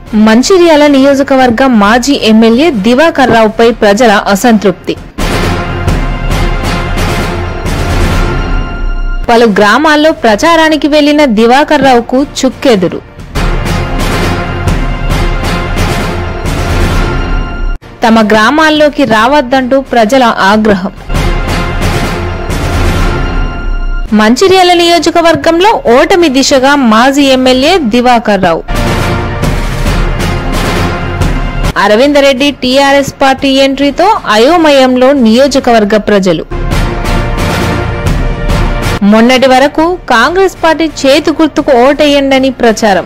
మంచిర్యాల నియోజకవర్గ మాజీ ఎమ్మెల్యే దివాకర్ రావుపై ప్రజల అసంతృప్తి పలు గ్రామాల్లో ప్రచారానికి వెళ్లిన దివాకర్ రావుకు చుక్కెదురు తమ గ్రామాల్లోకి రావద్దంటూ ప్రజల ఆగ్రహం మంచిర్యాల నియోజకవర్గంలో ఓటమి దిశగా మాజీ MLA Divakar Rao Aravind Reddy TRS party ఎంట్రీతో అయోమయంలో నియోజకవర్గ ప్రజలు మొన్నటి వరకు కాంగ్రెస్ పార్టీ చేతి గుర్తుకు ఓటేయండని ప్రచారం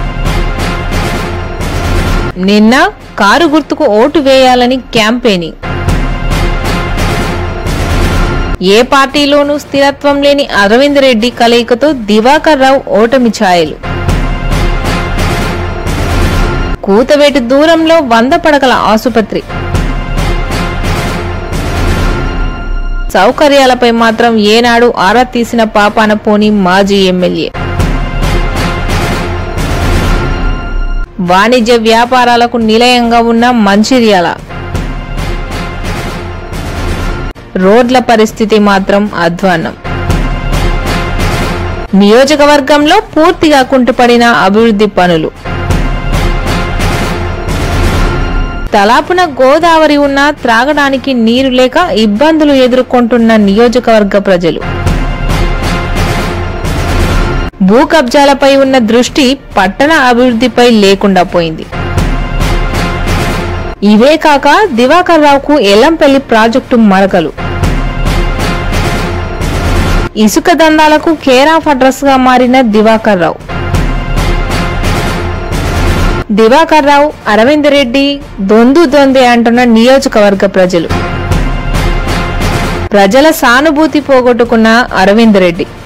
నిన్న కారు గుర్తుకు ఓటు వేయాలని క్యాంపెయినింగ్ ఏ పార్టీలోనూ స్థిరత్వం లేని అరవింద్ రెడ్డి కలయికతో దివాకర్ రావు ఓటమి ఛాయలు కూతవేటు దూరంలో వంద పడకల ఆసుపత్రి సౌకర్యాలపై మాత్రం ఏనాడు ఆరా తీసిన పాపాన పోని మాజీ ఎమ్మెల్యే వాణిజ్య వ్యాపారాలకు నిలయంగా ఉన్న మంచిర్యాల రోడ్ల పరిస్థితి మాత్రం అధ్వాన్నం నియోజకవర్గంలో పూర్తిగా కుంటుపడిన అభివృద్ధి పనులు తలాపున గోదావరి ఉన్నా త్రాగడానికి నీరు లేక ఇబ్బందులు ఎదుర్కొంటున్న నియోజకవర్గ ప్రజలు భూ కబ్జాలపై ఉన్న దృష్టి పట్టణ అభివృద్ధిపై లేకుండా పోయింది ఇవే కాక దివాకర్ రావుకు ఎల్లంపల్లి ప్రాజెక్టు మరకలు ఇసుక దందాలకు కేర్ ఆఫ్ అడ్రస్ గా మారిన దివాకర్ రావు దివాకర్ రావు అరవింద్ రెడ్డి దొందు దొందే అంటున్న నియోజకవర్గ ప్రజలు ప్రజల సానుభూతి పోగొట్టుకున్న అరవింద్ రెడ్డి